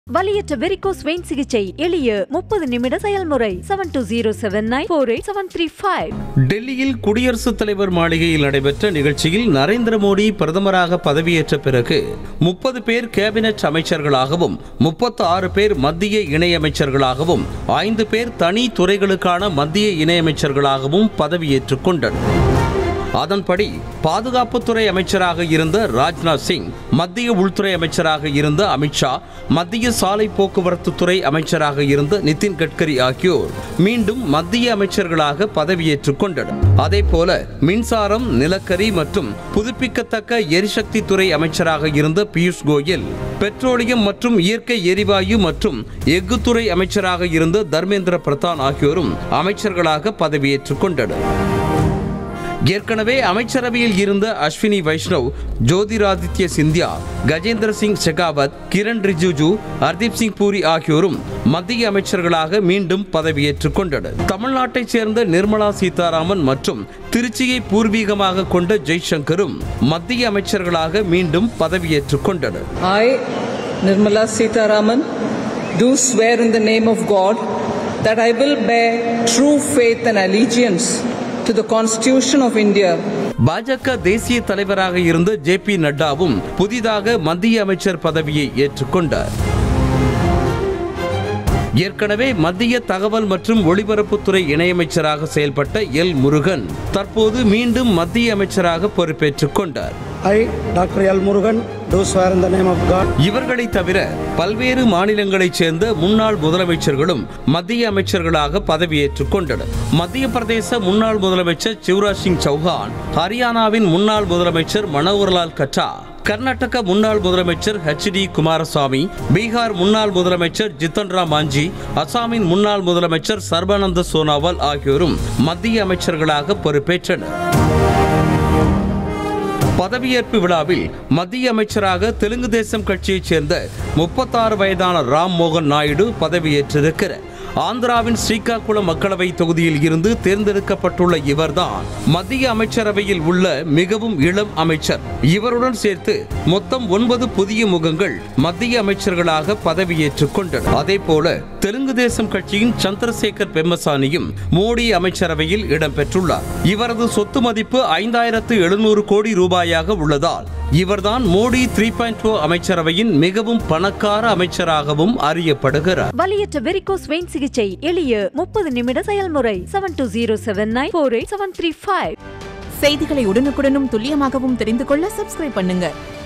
வலியற்ற varicose vein சிகிச்சை எளிய முப்பது நிமிட செயல்முறை seven two zero seven nine four eight seven three five டெல்லியில் குடியரசுத் தலைவர் மாளிகையில் நடைபெற்ற நிகழ்ச்சியில் நரேந்திர மோடி பிரதமராக பதவியேற்ற பிறகு முப்பது பேர் கேபினெட் அமைச்சர்களாகவும் முப்பத்து ஆறு பேர் மத்திய இணையமைச்சர்களாகவும் ஐந்து பேர் தனி துறைகளுக்கான மத்திய இணையமைச்சர்களாகவும் பதவியேற்றுக் கொண்டனர் அதன்படி பாதுகாப்புத்துறை அமைச்சராக இருந்த ராஜ்நாத் சிங் மத்திய உள்துறை அமைச்சராக இருந்த அமித்ஷா மத்திய சாலை போக்குவரத்து துறை அமைச்சராக இருந்த நிதின் கட்கரி ஆகியோர் மீண்டும் மத்திய அமைச்சர்களாக பதவியேற்றுக் கொண்டனர் அதேபோல மின்சாரம் நிலக்கரி மற்றும் புதுப்பிக்கத்தக்க எரிசக்தி துறை அமைச்சராக இருந்த பியூஷ் கோயல் பெட்ரோலியம் மற்றும் இயற்கை எரிவாயு மற்றும் எஃகுத்துறை அமைச்சராக இருந்த தர்மேந்திர பிரதான் ஆகியோரும் அமைச்சர்களாக பதவியேற்றுக் கொண்டனர் ஏற்கனவே அமைச்சரவையில் இருந்த அஸ்வினி வைஷ்ணவ் ஜோதிராதித்ய சிந்தியா கஜேந்திர சிங் ஷெகாவத் கிரண் ரிஜிஜு ஹர்தீப் சிங் பூரி ஆகியோரும் மத்திய அமைச்சர்களாக மீண்டும் பதவியேற்றுக் கொண்டனர் தமிழ்நாட்டைச் சேர்ந்த நிர்மலா சீதாராமன் மற்றும் திருச்சியை பூர்வீகமாக கொண்ட ஜெய்சங்கரும் மத்திய அமைச்சர்களாக மீண்டும் பதவியேற்றுக் கொண்டனர் I, Nirmala Sitaraman, do swear in the name of God that I will bear true faith and allegiance to the Constitution of India பாஜக தேசிய தலைவராக இருந்த ஜே பி நட்டாவும் புதிதாக மத்திய அமைச்சர் பதவியை ஏற்றுக்கொண்டார் ஏற்கனவே மத்திய தகவல் மற்றும் ஒலிபரப்புத்துறை இணையமைச்சராக செயல்பட்ட எல் முருகன் தற்போது மீண்டும் மத்திய அமைச்சராக பொறுப்பேற்றுக் கொண்டார் I, Dr. L. Murugan, do swear in the name of God இவர்களை தவிர பல்வேறு மாநிலங்களைச் சேர்ந்த முன்னாள் முதலமைச்சர்களும் மத்திய அமைச்சர்களாக பதவியேற்றுக் கொண்டனர் மத்திய பிரதேச முன்னாள் முதலமைச்சர் சிவராஜ் சிங் சௌஹான் ஹரியானாவின் முன்னாள் முதலமைச்சர் மனோகர்லால் கட்டா கர்நாடக முன்னாள் முதலமைச்சர் ஹெச் டி குமாரசாமி பீகார் முன்னாள் முதலமைச்சர் ஜித்தன் ராம் மாஞ்சி அசாமின் முன்னாள் முதலமைச்சர் சர்பானந்த சோனாவால் ஆகியோரும் மத்திய அமைச்சர்களாக பொறுப்பேற்றனர் பதவியேற்பு விழாவில் மத்திய அமைச்சராக தெலுங்கு தேசம் கட்சியைச் சேர்ந்த முப்பத்தாறு வயதான ராம் மோகன் நாயுடு பதவியேற்றிருக்கிறார் ஆந்திராவின் ஸ்ரீகாகுளம் மக்களவை தொகுதியில் இருந்து தேர்ந்தெடுக்கப்பட்டுள்ள இவர்தான் மத்திய அமைச்சரவையில் உள்ள மிகவும் இளம் அமைச்சர் இவருடன் சேர்த்து மொத்தம் ஒன்பது புதிய முகங்கள் மத்திய அமைச்சர்களாக பதவியேற்றுக் கொண்டனர் அதே போல தெலுங்கு தேசம் கட்சியின் சந்திரசேகர் பெம்மசானியும் மோடி அமைச்சரவையில் இடம்பெற்றுள்ளார் இவரது சொத்து மதிப்பு ஐந்தாயிரத்து எழுநூறு கோடி ரூபாயாக உள்ளதால் இவர்தான் மோடி த்ரீ பாயிண்ட் அமைச்சரவையின் மிகவும் பணக்கார அமைச்சராகவும் அறியப்படுகிறார் வலியற்ற வெரிகோஸ் வெயின் சிகிச்சை எளிய முப்பது நிமிட செயல்முறை seven two zero seven nine four eight seven three five செய்திகளை உடனுக்குடனும் துல்லியமாகவும் தெரிந்து கொள்ள சப்ஸ்கிரைப் பண்ணுங்க